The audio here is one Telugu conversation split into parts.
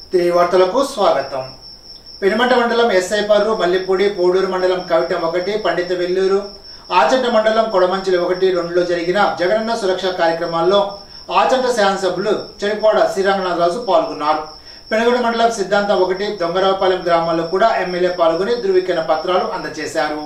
త్రీ వార్తలకు స్వాగతం పెనుమంట మండలం ఎస్ఐ పర్రు మల్లిపూడి పోడూరు మండలం కవిటం ఒకటి పండిత వెల్లూరు ఆచంట మండలం కొడమంచిలి ఒకటి రెండులో జరిగిన జగనన్న సురక్ష కార్యక్రమాల్లో ఆచంట శాసనసభ్యులు చెరిపోడ శ్రీరంగనాథరాజు పాల్గొన్నారు పెనుగొండ మండలం సిద్ధాంతం ఒకటి దొంగరావుపాలెం గ్రామాల్లో కూడా ఎమ్మెల్యే పాల్గొని ధృవీకరణ పత్రాలు అందజేశారు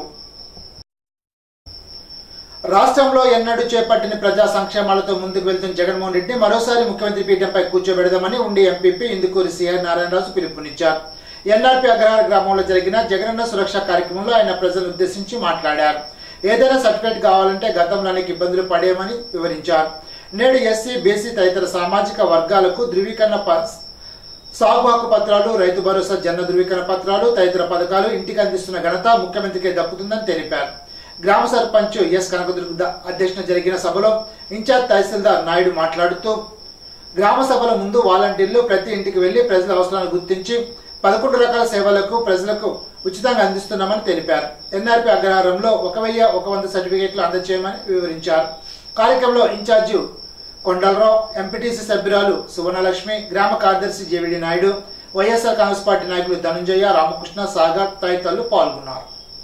రాష్ట్రంలో ఎన్నడూ చేపట్టిన ప్రజా సంక్షేమాలతో ముందుకు వెళ్తున్న జగన్మోహన్ రెడ్డి మరోసారి ముఖ్యమంత్రి పీఠంపై కూర్చోబెడదామని ఉండి ఎంపీపీ ఇందుకూరి సిఆర్ నారాయణరాజు పిలుపునిచ్చారు ఎన్ఆర్పీ అగ్రహార గ్రామంలో జరిగిన జగనన్న సురక్ష కార్యక్రమంలో ఆయన ప్రజలను ఉద్దేశించి మాట్లాడారు ఏదైనా సర్టిఫికేట్ కావాలంటే గతంలో అనేక ఇబ్బందులు పడేయమని వివరించారు నేడు ఎస్సీ బీసీ తదితర సామాజిక వర్గాలకు ధృవీకరణ ప- సాగు హక్కు పత్రాలు రైతు భరోసా జన ధృవీకరణ పత్రాలు తదితర పథకాలు ఇంటికి అందిస్తున్న ఘనత ముఖ్యమంత్రికి దక్కుతుందని తెలిపారు గ్రామ సర్పంచ్ ఎస్ కనకదుర్గ అధ్యక్షత జరిగిన సభలో ఇన్ఛార్జ్ తహసీల్దార్ నాయుడు మాట్లాడుతూ గ్రామ సభల ముందు వాలంటీర్లు ప్రతి ఇంటికి వెళ్లి ప్రజల అవసరాలను గుర్తించి పదకొండు రకాల సేవలకు ప్రజలకు ఉచితంగా అందిస్తున్నామని తెలిపారు ఎన్ఆర్పి అగ్రహారంలో ఒక వెయ్యి ఒక వంద సర్టిఫికేట్లు అందజేయమని వివరించారు కార్యక్రమంలో ఇన్ఛార్జి కొండలరావు ఎంపీటీసీ సభ్యురాలు సువర్ణలక్ష్మి గ్రామ కార్యదర్శి జేవిడి నాయుడు వైఎస్ఆర్ కాంగ్రెస్ పార్టీ నాయకులు ధనుంజయ రామకృష్ణ సాగర్ తదితరులు పాల్గొన్నారు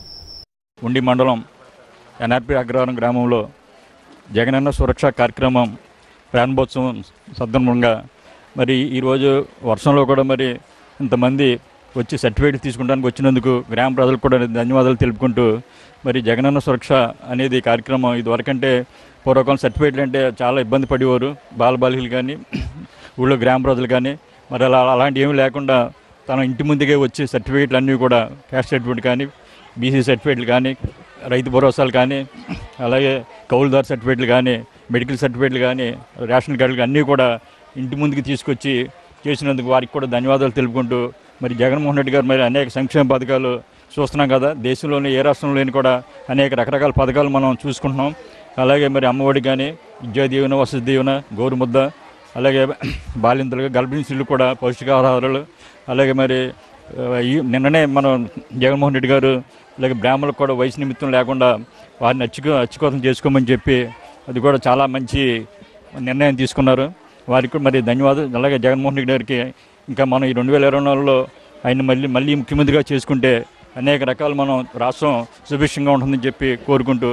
ఉండి మండలం ఎన్ఆర్పి అగ్రహారం గ్రామంలో జగనన్న సురక్ష కార్యక్రమం ప్రారంభోత్సవం సందర్భంగా మరి ఈరోజు వర్షంలో కూడా మరి ఇంతమంది వచ్చి సర్టిఫికేట్ తీసుకుంటానికి వచ్చినందుకు గ్రామ ప్రజలకు కూడా ధన్యవాదాలు తెలుపుకుంటూ మరి జగనన్న సురక్ష అనేది కార్యక్రమం ఇదివరకంటే పూర్వకాలం సర్టిఫికేట్లు అంటే చాలా ఇబ్బంది పడేవారు బాలబాలికలు కానీ ఊళ్ళో గ్రామ ప్రజలు కానీ మరి అలా అలాంటి ఏమీ లేకుండా తన ఇంటి ముందుకే వచ్చి సర్టిఫికేట్లు అన్నీ కూడా క్యాస్ట్ సర్టిఫికేట్ కానీ బీసీ సర్టిఫికేట్లు కానీ రైతు భరోసాలు కానీ అలాగే కౌలుదారు సర్టిఫికేట్లు కానీ మెడికల్ సర్టిఫికేట్లు కానీ రేషన్ కార్డులు అన్నీ కూడా ఇంటి ముందుకు తీసుకొచ్చి చేసినందుకు వారికి కూడా ధన్యవాదాలు తెలుపుకుంటూ మరి జగన్మోహన్ రెడ్డి గారు మరి అనేక సంక్షేమ పథకాలు చూస్తున్నాం కదా దేశంలోని ఏ రాష్ట్రంలోని కూడా అనేక రకరకాల పథకాలు మనం చూసుకుంటున్నాం అలాగే మరి అమ్మఒడి కానీ విద్యా దీవెన వసతి దీవెన గోరుముద్ద అలాగే బాలింతలు గర్భిణీ స్త్రీలు కూడా పౌష్టికాహారాలు అలాగే మరి ఆ, ఈ నిన్ననే మనం జగన్మోహన్ రెడ్డి గారు అలాగే బ్రాహ్మణులకు కూడా వయసు నిమిత్తం లేకుండా వారిని అచ్చుకో అచ్చుకోతం చేసుకోమని చెప్పి అది కూడా చాలా మంచి నిర్ణయం తీసుకున్నారు వారికి కూడా మరి ధన్యవాదాలు అలాగే జగన్మోహన్ రెడ్డి గారికి ఇంకా మనం ఈ రెండు వేల ఇరవై నాలుగులో ఆయన మళ్ళీ మళ్ళీ ముఖ్యమంత్రిగా చేసుకుంటే అనేక రకాలు మనం రాష్ట్రం సుభిక్షంగా ఉంటుందని చెప్పి కోరుకుంటూ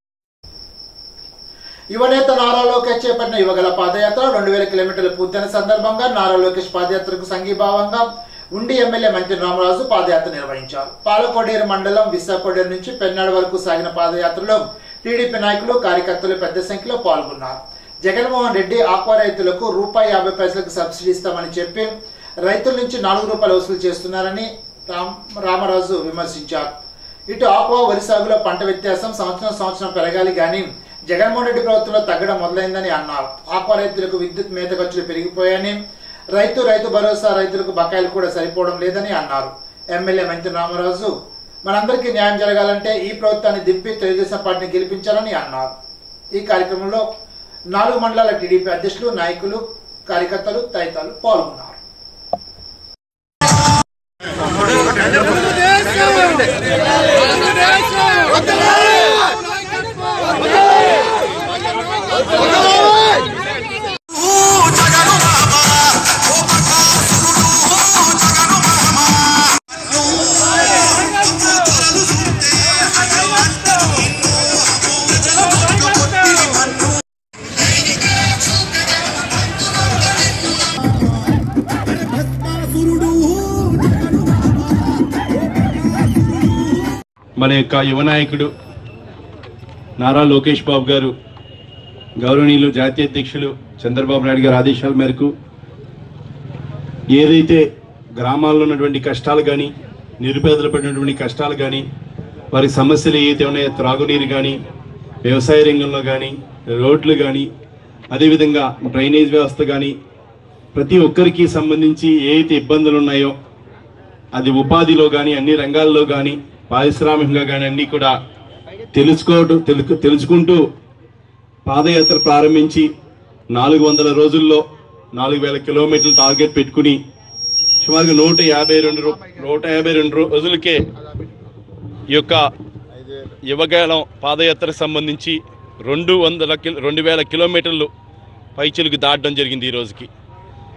యువనేత నారా లోకేష్ చేపట్టిన యువగల పాదయాత్ర రెండు వేల కిలోమీటర్లు పూర్తయిన సందర్భంగా నారా లోకేష్ పాదయాత్రకు సంఘీభావంగా ఉండి ఎమ్మెల్యే మంత్రి రామరాజు పాదయాత్ర నిర్వహించారు పాలకోడేరు మండలం విశాఖోడేరు నుంచి పెన్నాడు వరకు సాగిన పాదయాత్రలో టీడీపీ నాయకులు కార్యకర్తలు పెద్ద సంఖ్యలో పాల్గొన్నారు జగన్మోహన్ రెడ్డి ఆక్వా రైతులకు రూపాయి యాభై పైసలకు సబ్సిడీ ఇస్తామని చెప్పి రైతుల నుంచి నాలుగు రూపాయలు వసూలు చేస్తున్నారని రామ్ రామరాజు విమర్శించారు ఇటు ఆక్వా వరి సాగులో పంట వ్యత్యాసం సంవత్సరం సంవత్సరం పెరగాలి కానీ జగన్మోహన్ రెడ్డి ప్రభుత్వంలో తగ్గడం మొదలైందని అన్నారు ఆక్వా రైతులకు విద్యుత్ మేత ఖర్చులు పెరిగిపోయాయని రైతు రైతు భరోసా రైతులకు బకాయిలు కూడా సరిపోవడం లేదని అన్నారు ఎమ్మెల్యే మంత్రి రామరాజు మనందరికీ న్యాయం జరగాలంటే ఈ ప్రభుత్వాన్ని దింపి తెలుగుదేశం పార్టీని గెలిపించాలని అన్నారు ఈ కార్యక్రమంలో నాలుగు మండలాల టీడీపీ అధ్యక్షులు నాయకులు కార్యకర్తలు తదితరులు పాల్గొన్నారు మన యొక్క యువ నాయకుడు నారా లోకేష్ బాబు గారు గౌరవనీయులు జాతీయ అధ్యక్షులు చంద్రబాబు నాయుడు గారి ఆదేశాల మేరకు ఏదైతే గ్రామాల్లో ఉన్నటువంటి కష్టాలు కానీ నిరుపేదలు పడినటువంటి కష్టాలు కానీ వారి సమస్యలు ఏవైతే ఉన్నాయో త్రాగునీరు కానీ వ్యవసాయ రంగంలో కానీ రోడ్లు కానీ అదేవిధంగా డ్రైనేజ్ వ్యవస్థ కానీ ప్రతి ఒక్కరికి సంబంధించి ఏ అయితే ఇబ్బందులు ఉన్నాయో అది ఉపాధిలో కానీ అన్ని రంగాల్లో కానీ పారిశ్రామికంగా కానీ అన్నీ కూడా తెలుసుకోవడం తెలుసు తెలుసుకుంటూ పాదయాత్ర ప్రారంభించి నాలుగు వందల రోజుల్లో నాలుగు వేల కిలోమీటర్లు టార్గెట్ పెట్టుకుని సుమారుగా నూట యాభై రెండు రూ- నూట యాభై రెండు రోజులకే ఈ యొక్క యువగేళం పాదయాత్రకు సంబంధించి రెండు వందల కిలో రెండు వేల కిలోమీటర్లు పైచిలుకు దాటడం జరిగింది ఈ రోజుకి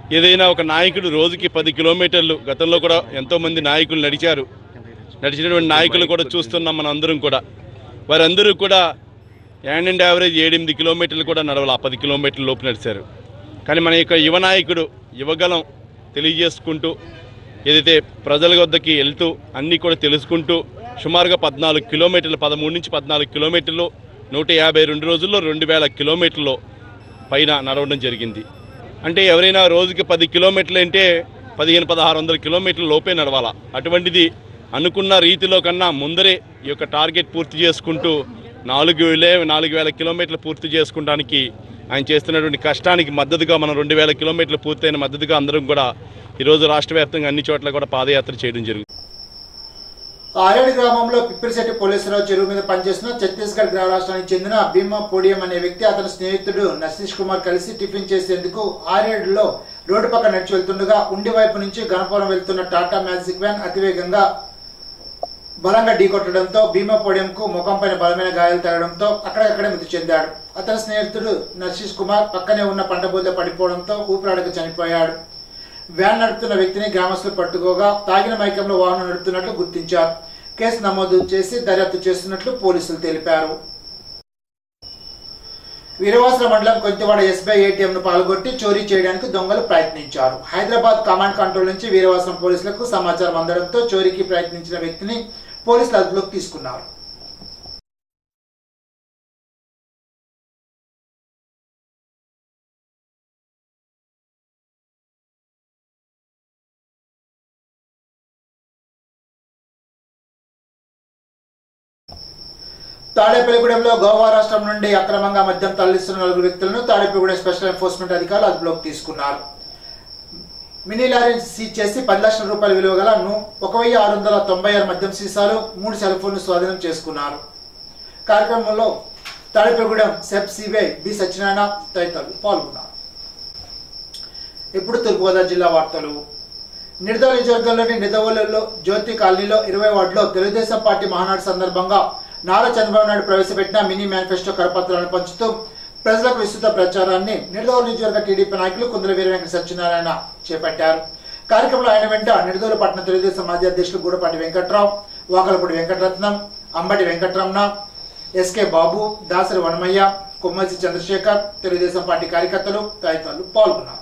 ఏదైనా ఒక నాయకుడు రోజుకి పది కిలోమీటర్లు గతంలో కూడా ఎంతోమంది నాయకులు నడిచారు నడిచినటువంటి నాయకులు కూడా చూస్తున్నాం మనం అందరం కూడా వారందరూ కూడా యాండ్ అండ్ యావరేజ్ ఏడెనిమిది కిలోమీటర్లు కూడా నడవాలి ఆ పది కిలోమీటర్ల లోపు నడిచారు కానీ మన యొక్క యువ నాయకుడు యువగలం తెలియజేసుకుంటూ ఏదైతే ప్రజల వద్దకి వెళ్తూ అన్నీ కూడా తెలుసుకుంటూ సుమారుగా పద్నాలుగు కిలోమీటర్లు పదమూడు నుంచి పద్నాలుగు కిలోమీటర్లు నూట యాభై రెండు రోజుల్లో రెండు వేల కిలోమీటర్లు పైన నడవడం జరిగింది అంటే ఎవరైనా రోజుకి పది కిలోమీటర్లు అంటే పదిహేను పదహారు వందల కిలోమీటర్ల లోపే నడవాలా అటువంటిది అనుకున్న రీతిలో కన్నా ముందరే ఈ యొక్క టార్గెట్ పూర్తి చేసుకుంటూ నాలుగు వేలే నాలుగు వేల కిలోమీటర్లు పూర్తి చేసుకోవడానికి ఆయన చేస్తున్నటువంటి కష్టానికి మద్దతుగా మనం రెండు వేల కిలోమీటర్లు పూర్తయిన మద్దతుగా అందరం కూడా ఈరోజు రాష్ట్ర వ్యాప్తంగా అన్ని చోట్ల కూడా పాదయాత్ర చేయడం జరుగుతుంది ఆరేడు గ్రామంలో పిప్పిరిశెట్టి పోలీసురావు చెరువు మీద పనిచేస్తున్న ఛత్తీస్గఢ్ గ్రామ రాష్ట్రానికి చెందిన భీమా పోడియం అనే వ్యక్తి అతని స్నేహితుడు నశీష్ కుమార్ కలిసి టిఫిన్ చేసేందుకు ఆరేడులో రోడ్డు పక్క నడిచి వెళ్తుండగా ఉండి వైపు నుంచి గణపురం వెళ్తున్న టాటా మ్యాజిక్ వ్యాన్ అతివేగంగా బలంగా ఢీకొట్టడంతో భీమా పోడియంకు ముఖంపైన బలమైన గాయాలు తగడంతో అక్కడక్కడే మృతి చెందాడు అతని స్నేహితుడు నశీష్ కుమార్ పక్కనే ఉన్న పంట బోద పడిపోవడంతో ఊపిరాడక చనిపోయాడు వ్యాన్ నడుపుతున్న వ్యక్తిని గ్రామస్తులు పట్టుకోగా తాగిన మైకంలో వాహనం నడుపుతున్నట్లు గుర్తించారు కేసు నమోదు చేసి దర్యాప్తు చేస్తున్నట్లు పోలీసులు తెలిపారు వీరవాసల మండలం కొంతివాడ ఎస్బీఐ ఏటీఎం ను పాల్గొట్టి చోరీ చేయడానికి దొంగలు ప్రయత్నించారు హైదరాబాద్ కమాండ్ కంట్రోల్ నుంచి వీరవాసలం పోలీసులకు సమాచారం అందడంతో చోరీకి ప్రయత్నించిన వ్యక్తిని పోలీసులు అదుపులోకి తీసుకున్నారు తాడేపల్లిగూడెంలో గోవా రాష్ట్రం నుండి అక్రమంగా మద్యం తరలిస్తున్న నలుగురు వ్యక్తులను తాడేపల్లిగూడెం స్పెషల్ ఎన్ఫోర్స్మెంట్ అధికారులు అదుపులోకి తీసుకున్నారు మినీ లారీని సీజ్ చేసి పది లక్షల రూపాయల విలువ గల ను- ఒక వెయ్యి ఆరు వందల తొంభై ఆరు మద్యం సీసాలు మూడు సెల్ ఫోన్లు స్వాధీనం చేసుకున్నారు కార్యక్రమంలో Tadepalligudem SEB CBI B Satyanarayana తదితరులు పాల్గొన్నారు ఇప్పుడు తూర్పుగోదావరి జిల్లా వార్తలు నిర్దల నియోజకవర్గంలోని నిదవలలో జ్యోతి కాలనీలో ఇరవై వార్డులో తెలుగుదేశం పార్టీ మహానాడు సందర్భంగా నారా చంద్రబాబు నాయుడు ప్రవేశపెట్టిన మినీ మేనిఫెస్టో కరపత్రాలను పంచుతూ ప్రజలకు విస్తృత ప్రచారాన్ని నిడదవోలు నియోజకవర్గ టీడీపీ నాయకులు కుందల వీర వెంకట సత్యనారాయణ చేపట్టారు కార్యక్రమంలో ఆయన వెంట నిడదవోలు పట్టణ తెలుగుదేశం మాజీ అధ్యక్షులు గూడపాటి వెంకట్రావు వాకలపూడి వెంకటరత్నం అంబటి వెంకటరమణ ఎస్కే బాబు దాసరి వనమయ్య కొమ్మసి చంద్రశేఖర్ తెలుగుదేశం పార్టీ కార్యకర్తలు తదితరులు పాల్గొన్నారు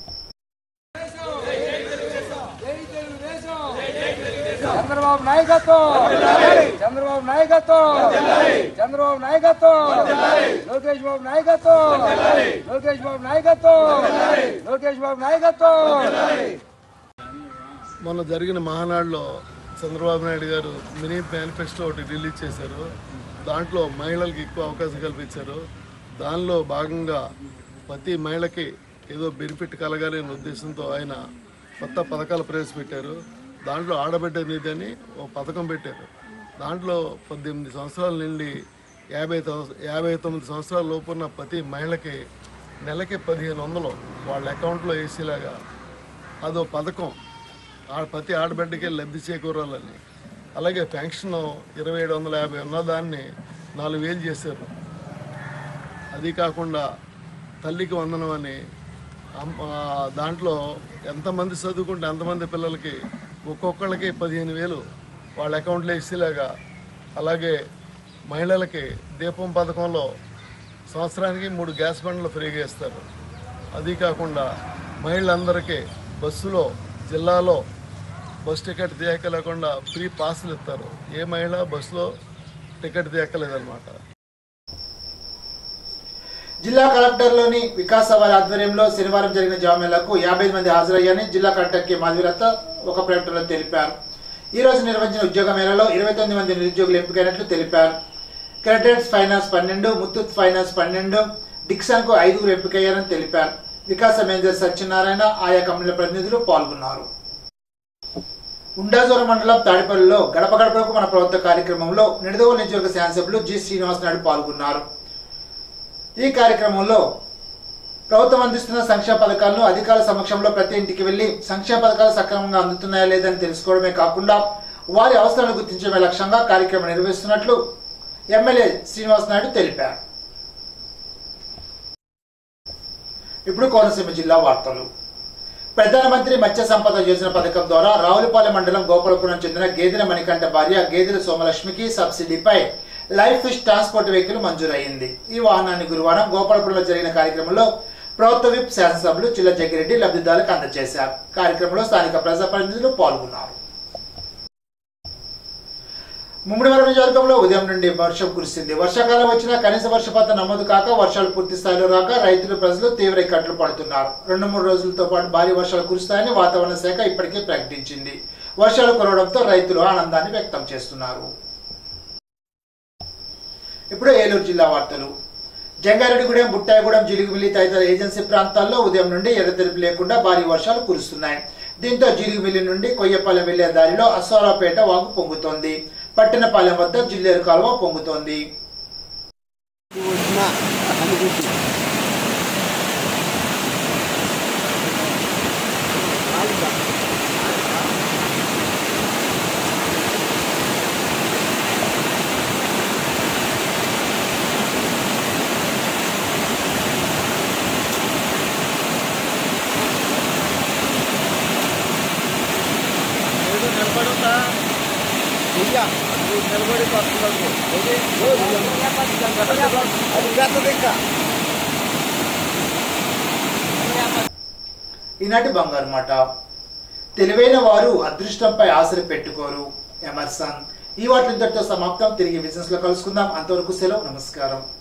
చంద్రబాబు నాయకత్వం చంద్రబాబు నాయకత్వం చంద్రబాబు నాయకత్వం లోకేష్ బాబు నాయకత్వం లోకేష్ బాబు నాయకత్వం లోకేష్ బాబు నాయకత్వం మొన్న జరిగిన మహానాడులో చంద్రబాబు నాయుడు గారు మినీ మేనిఫెస్టో ఒకటి రిలీజ్ చేశారు దాంట్లో మహిళలకు ఎక్కువ అవకాశం కల్పించారు దానిలో భాగంగా ప్రతి మహిళకి ఏదో బెనిఫిట్ కలగాలి అనే ఉద్దేశంతో ఆయన కొత్త పథకాలు ప్రవేశపెట్టారు దాంట్లో ఆడబిడ్డ నిధి అని ఒక పథకం పెట్టారు దాంట్లో పద్దెనిమిది సంవత్సరాల నుండి యాభై తొ- యాభై తొమ్మిది సంవత్సరాల లోపు ఉన్న ప్రతి మహిళకి నెలకి పదిహేను వందలు వాళ్ళ అకౌంట్లో వేసేలాగా అదో పథకం ఆ ప్రతి ఆడబిడ్డకి లబ్ధి చేకూరాలని అలాగే పెన్షన్ ఇరవై ఏడు వందల యాభై ఉన్నదాన్ని నాలుగు వేలు చేశారు అది కాకుండా తల్లికి వందనం అని అమ్- ఆ దాంట్లో ఎంతమంది చదువుకుంటే అంతమంది పిల్లలకి ఒక్కొక్కళ్ళకి పదిహేను వేలు వాళ్ళ అకౌంట్లో ఇచ్చేలాగా అలాగే మహిళలకి దీపం పథకంలో సంవత్సరానికి మూడు గ్యాస్ బండ్లు ఫ్రీగా ఇస్తారు అది కాకుండా మహిళలందరికీ బస్సులో జిల్లాలో బస్ టికెట్ తీయక లేకుండా ఫ్రీ పాసులు ఇస్తారు ఏ మహిళ బస్సులో టికెట్ తీయక్కలేదన్నమాట జిల్లా కలెక్టర్లోని వికాస్ వారి ఆధ్వర్యంలో శనివారం జరిగిన జామేళకు యాభై మంది హాజరయ్యారని జిల్లా కలెక్టర్ కె మాధవిరత్త ఒక ప్రకటనలో తెలిపారు ఈ రోజు నిర్వహించిన ఉద్యోగ మేళలో ఇరవై తొమ్మిది మంది నిరుద్యోగులు ఎంపికైనట్లు తెలిపారు క్రెడిట్స్ ఫైనాన్స్ పన్నెండు ముత్తూత్ ఫైనాన్స్ పన్నెండు డిక్సన్ కు ఐదుగురు ఎంపికయ్యారని తెలిపారు వికాస మేనేజర్ సత్యనారాయణ ఆయా కంపెనీల ప్రతినిధులు పాల్గొన్నారు ఉండాజోర మండలం తాడిపల్లిలో గడప గడపకు మన ప్రభుత్వ కార్యక్రమంలో నిడదవోలు నియోజకవర్గ శాసనసభ్యులు జి శ్రీనివాస్ నాయుడు పాల్గొన్నారు ఈ కార్యక్రమంలో ప్రభుత్వం అందిస్తున్న సంక్షేమ పథకాలను అధికారుల సమక్షంలో ప్రతి ఇంటికి వెళ్లి సంక్షేమ పథకాలు సక్రమంగా అందుతున్నాయా లేదని తెలుసుకోవడమే కాకుండా వారి అవసరాలను గుర్తించడమే లక్ష్యంగా కార్యక్రమం నిర్వహిస్తున్నట్లు ఎమ్మెల్యే శ్రీనివాస్ నాయుడు తెలిపారు ఇప్పుడు కోనసీమ జిల్లా వార్తలు ప్రధానమంత్రి మత్స్య సంపద యోజన పథకం ద్వారా రావులపాలెం మండలం గోపాలపురం చెందిన గేదెల మణికంఠ భార్య గేదెల సోమలక్ష్మికి సబ్సిడీపై లైఫ్ ఫిష్ ట్రాన్స్పోర్ట్ వెహికల్ మంజూరయ్యింది ఈ వాహనాన్ని గురువారం గోపాలపురంలో జరిగిన కార్యక్రమంలో ప్రభుత్వ విప్ శాసనసభ్యులు చిల్ల జగ్గిరెడ్డి లబ్ధిదారులకు అందజేశారు కార్యక్రమంలో స్థానిక ప్రజాప్రతినిధులు పాల్గొన్నారు ముమ్మడివరం నియోజకవర్గంలో ఉదయం నుండి వర్షం కురిసింది వర్షాకాలం వచ్చినా కనీస వర్షపాతం నమోదు కాక వర్షాలు పూర్తి స్థాయిలో రాక రైతులు ప్రజలు తీవ్ర ఇక్కట్లు పడుతున్నారు రెండు మూడు రోజులతో పాటు భారీ వర్షాలు కురుస్తాయని వాతావరణ శాఖ ఇప్పటికే ప్రకటించింది వర్షాలు కురవడంతో రైతులు ఆనందాన్ని వ్యక్తం చేస్తున్నారు ఇప్పుడు ఏలూరు జిల్లా వార్తలు జంగారెడ్డిగూడెం బుట్టాయిగూడెం జిలుగుమిల్లి తదితర ఏజెన్సీ ప్రాంతాల్లో ఉదయం నుండి ఎడతెరిపి లేకుండా భారీ వర్షాలు కురుస్తున్నాయి దీంతో జిలుగుమిల్లి నుండి కొయ్యపాలెం వెళ్లే దారిలో అసోరాపేట వాగు పొంగుతోంది పట్టణపాలెం వద్ద జిల్లేరు కాలువ పొంగుతోంది ఈనాటి బంగారు మాట తెలివైన వారు అదృష్టంపై ఆశలు పెట్టుకోరు ఎమర్సన్ ఈ వాటి ఇంతటితో సమాప్తం తిరిగి బిజినెస్ లో కలుసుకుందాం అంతవరకు సెలవు నమస్కారం